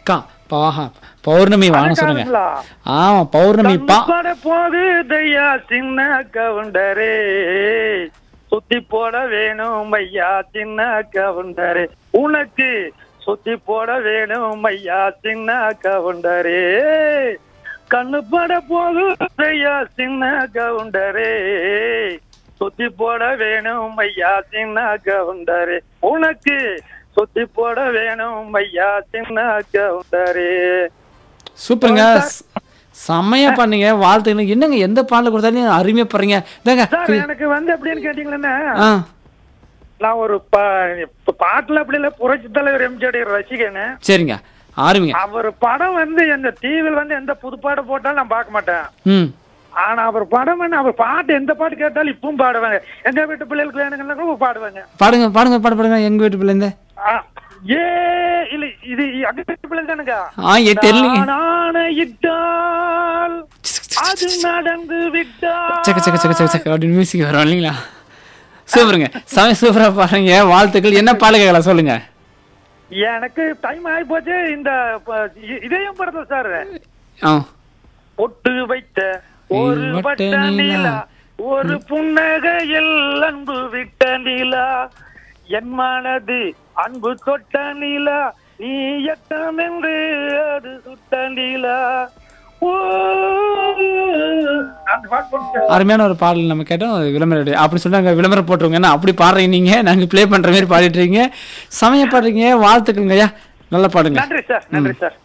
கா பாஹா பௌர்ணமி வாங்க சொல்லுங்க காணுங்களா? ஆமா பௌர்ணமி பா பட போகுதையா சின்ன கவுண்டரே சுத்தி போட வேணும் ஐயா சின்ன கவுண்டரே உனக்கு சுத்தி போட வேணும் ஐயா சின்ன கவுண்டரே கண்ணு பட போகுதையா சின்ன கவுண்டரே சுத்தி போட வேணும் ஐயா சின்ன கவுண்டரே உனக்கு சுத்தி போட வேணும் ஐயா சின்ன கவுண்டரே சூப்பருங்க ஸ்- செம்மையா பண்ணீங்க வாழ்த்துக்கள் என்னங்க எந்த பாடல கொடுத்தாலும் அருமையா போறீங்க இதாங்க சார் எனக்கு வந்து எப்படின்னு கேட்டீங்கன்னா ஆ நான் ஒரு பா- இப்ப பாட்டுல அப்படி இல்ல புரட்சி தலைவர் எம்ஜிஆர் ரசிகனு சரிங்க ஆரம்பிங்க அவர் படம் வந்து எந்த டிவியில் வந்து எந்த புது பாடம் போட்டாலும் நான் பார்க்க மாட்டேன் ம் ஆனா அவர் படம் வந்து அவர் பாட்டு எந்த பாட்டு கேட்டாலும் இப்பவும் பாடுவாங்க எங்க வீட்டு பிள்ளைகளுக்கு வேணுங்கன்னா கூட பாடுவாங்க பாடுங்க பாடுங்க பாடு பாடுங்க எங்க வீட்டு பிள்ளைங்க ஆ, ஏ இல்ல இது அங்க வீட்டு பிள்ளை தானுங்க ஆ ஏ தெரியலங்க நாணையிட்டால் அது நடந்து விட்டால் சக்க சக்க சக்க சக்க சக்க அப்படின்னு மியூசிக் வரும் இல்லைங்களா சூப்பருங்க செம சூப்பரா பாருங்க வாழ்த்துக்கள் என்ன பாடல் கேட்கலாம் சொல்லுங்க எனக்கு டைம் ஆகி போச்சு இந்த ப- இ- இதயம் படத்துல சார் ஆ பொட்டு வைத்த ஒரு வட்ட வட்ட நிலா. நிலா ஒரு புன்னகையில் அன்பு விட்ட நிலா என் மனது அன்பு தொட்ட நிலா நீ எட்டம் என்று அது சுட்ட நிலா ஓ அந்த பாட்டு போட்டு அருமையான ஒரு பாடல் நம்ம கேட்டோம் அது விளம்பரம் ரெடி. அப்படி சொன்னாங்க விளம்பரம் போட்டுருங்க என்ன அப்படி பாடுறீங்க நீங்க நாங்க ப்ளே பண்ற மாதிரி பாடிட்டு இருக்கீங்க சமயம் பாடுறீங்க வாழ்த்துக்கள்ங்க ஐயா நல்லா பாடுங்க நன்றி சார் நன்றி சார்